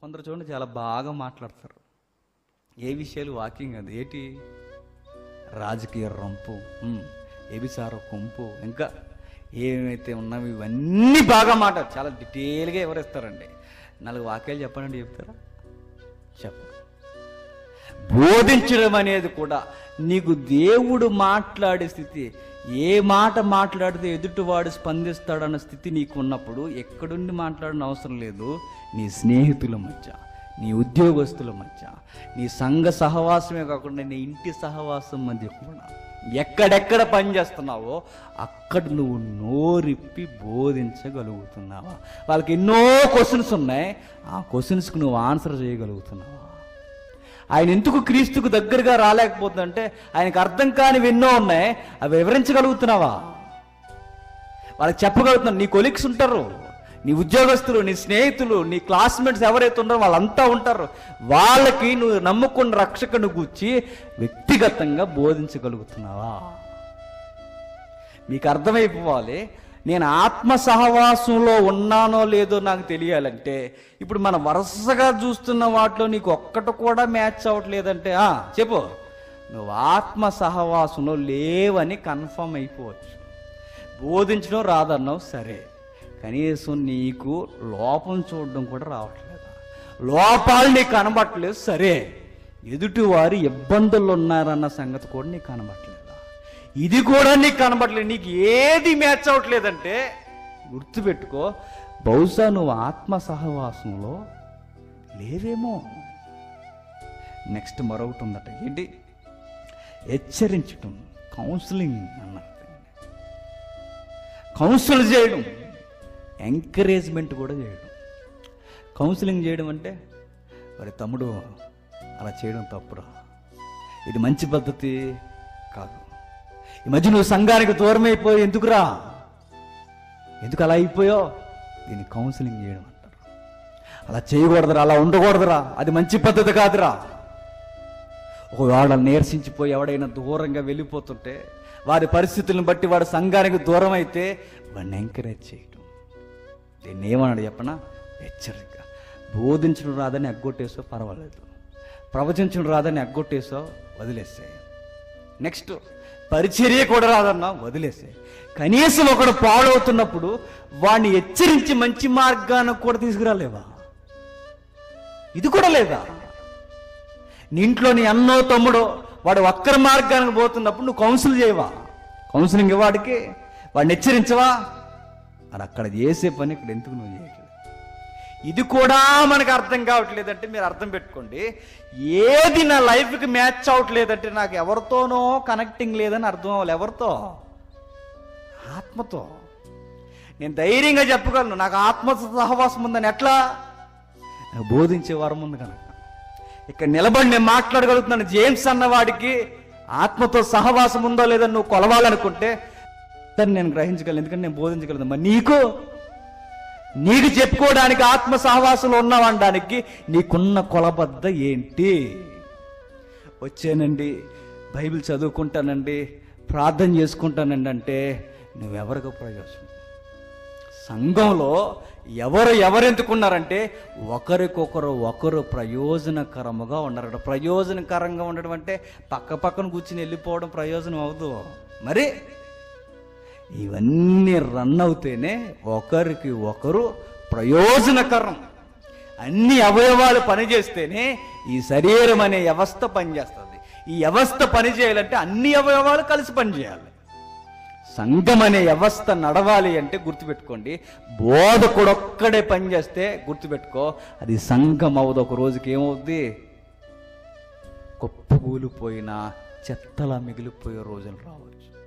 కొందరు చూడండి చాలా బాగా మాట్లాడతారు ఏ విషయాలు వాకింగ్ అది ఏంటి రాజకీయ రంపు ఉమ్, వ్యభిచార కొంపు ఇంకా ఏమైతే ఉన్నావి ఇవన్నీ బాగా మాట చాలా డీటెయిల్గా వివరిస్తారండి నాలుగు వాక్యాలు చెప్పండి చెప్తారా చెప్పరు బోధించడం అనేది కూడా నీకు దేవుడు మాట్లాడే స్థితి ఏ మాట మాట్లాడితే ఎదుటివాడు స్పందిస్తాడన్న స్థితి నీకు ఉన్నప్పుడు ఎక్కడుండి మాట్లాడని అవసరం లేదు నీ స్నేహితుల మధ్య నీ ఉద్యోగస్తుల మధ్య నీ సంఘ సహవాసమే కాకుండా నీ ఇంటి సహవాసం మధ్య కూడా ఎక్కడెక్కడ పని చేస్తున్నావో అక్కడ నువ్వు నోరిప్పి బోధించగలుగుతున్నావా వాళ్ళకి ఎన్నో క్వశ్చన్స్ ఉన్నాయి ఆ క్వశ్చన్స్కి నువ్వు ఆన్సర్ చేయగలుగుతున్నావా ఆయన ఎందుకు క్రీస్తుకు దగ్గరగా రాలేకపోతుందంటే ఆయనకు అర్థం కానివి ఎన్నో ఉన్నాయి అవి వివరించగలుగుతున్నావా వాళ్ళకి చెప్పగలుగుతున్నావు నీ కొలిక్స్ ఉంటారు నీ ఉద్యోగస్తులు నీ స్నేహితులు నీ క్లాస్మేట్స్ ఎవరైతే ఉన్నారో వాళ్ళంతా ఉంటారు వాళ్ళకి నువ్వు నమ్ముకున్న రక్షకుని గూర్చి వ్యక్తిగతంగా బోధించగలుగుతున్నావా మీకు అర్థమైపోవాలి నేను ఆత్మ సహవాసంలో ఉన్నానో లేదో నాకు తెలియాలంటే ఇప్పుడు మనం వరుసగా చూస్తున్న వాటిలో నీకు ఒక్కటి కూడా మ్యాచ్ అవ్వట్లేదంటే ఆ, చెప్పు నువ్వు ఆత్మ సహవాసంలో లేవని కన్ఫర్మ్ అయిపోవచ్చు బోధించడం రాదన్నావు సరే కనీసం నీకు లోపం చూడడం కూడా రావట్లేదు లోపాలు నీకు కనబట్టలేదు సరే ఎదుటివారు ఇబ్బందులు ఉన్నారన్న సంగతి కూడా నీకు కనబట్టలేదా ఇది కూడా నీకు కనబడలేదు నీకు ఏది మ్యాచ్ అవ్వట్లేదంటే గుర్తుపెట్టుకో బహుశా నువ్వు ఆత్మ సహవాసంలో లేవేమో నెక్స్ట్ మరొకటి ఉందట ఏంటి హెచ్చరించటం కౌన్సిలింగ్ అన్నది కౌన్సిల్ చేయడం ఎంకరేజ్మెంట్ కూడా చేయడం కౌన్సిలింగ్ చేయడం అంటే మరి తమ్ముడు అలా చేయడం తప్పురా ఇది మంచి పద్ధతి కాదు ఈ మధ్య నువ్వు సంఘానికి దూరం అయిపోయి ఎందుకురా ఎందుకు అలా అయిపోయో దీన్ని కౌన్సిలింగ్ చేయడం అంటారు అలా చేయకూడదురా అలా ఉండకూడదురా అది మంచి పద్ధతి కాదురా ఒకవేళ నీరసించిపోయి ఎవడైనా దూరంగా వెళ్ళిపోతుంటే వారి పరిస్థితులను బట్టి వాడు సంఘానికి దూరం అయితే వాడిని ఎంకరేజ్ చేయడం దీన్ని ఏమన్నాడు చెప్పనా హెచ్చరిక బోధించడం రాదని ఎగ్గొట్టేసో పర్వాలేదు ప్రవచించడం రాదని ఎగ్గొట్టేసో వదిలేసాయి నెక్స్ట్ పరిచర్య కూడా రాదన్నా వదిలేసాయి కనీసం ఒకడు పాడవుతున్నప్పుడు వాడిని హెచ్చరించి మంచి మార్గానికి కూడా తీసుకురాలేవా ఇది కూడా లేదా నీ ఇంట్లో నీ అన్నో తమ్ముడో వాడు వక్ర మార్గానికి పోతున్నప్పుడు నువ్వు కౌన్సిల్ చేయవా కౌన్సిలింగ్ ఇవ్వాడికి వాడిని హెచ్చరించవా అది అక్కడ చేసే పని ఇక్కడ ఎందుకు నువ్వు చేయట్లేదు ఇది కూడా మనకు అర్థం కావట్లేదంటే మీరు అర్థం పెట్టుకోండి ఏది నా లైఫ్కి మ్యాచ్ అవ్వట్లేదంటే నాకు ఎవరితోనో కనెక్టింగ్ లేదని అర్థం అవ్వాలి ఎవరితో ఆత్మతో నేను ధైర్యంగా చెప్పగలను నాకు ఆత్మ సహవాసం ఉందని ఎట్లా నాకు బోధించే వరం ఉంది కనుక ఇక్కడ నిలబడి నేను మాట్లాడగలుగుతున్నాను జేమ్స్ అన్నవాడికి ఆత్మతో సహవాసం ఉందో లేదో నువ్వు కొలవాలనుకుంటే దాన్ని నేను గ్రహించగలను ఎందుకంటే నేను బోధించగలను మరి నీకు నీకు చెప్పుకోవడానికి ఆత్మ సహవాసంలో ఉన్నావనడానికి నీకున్న కొలబద్ద ఏంటి వచ్చానండి బైబిల్ చదువుకుంటానండి ప్రార్థన చేసుకుంటానండి అంటే నువ్వెవరికి ప్రయోజనం సంఘంలో ఎవరు ఎవరెందుకున్నారంటే ఒకరికొకరు ఒకరు ప్రయోజనకరముగా ఉన్నారట ప్రయోజనకరంగా ఉండడం అంటే పక్క పక్కన కూర్చుని వెళ్ళిపోవడం ప్రయోజనం అవదు మరి ఇవన్నీ రన్ అవుతేనే ఒకరికి ఒకరు ప్రయోజనకరం అన్ని అవయవాలు పనిచేస్తేనే ఈ శరీరం అనే వ్యవస్థ పనిచేస్తుంది ఈ వ్యవస్థ పని చేయాలంటే అన్ని అవయవాలు కలిసి పనిచేయాలి సంఘం అనే వ్యవస్థ నడవాలి అంటే గుర్తుపెట్టుకోండి బోధకుడు ఒక్కడే పనిచేస్తే గుర్తుపెట్టుకో అది సంఘం అవ్వదు ఒక రోజుకి ఏమవుద్ది కుప్పకూలిపోయిన చెత్తలా మిగిలిపోయే రోజులు రావచ్చు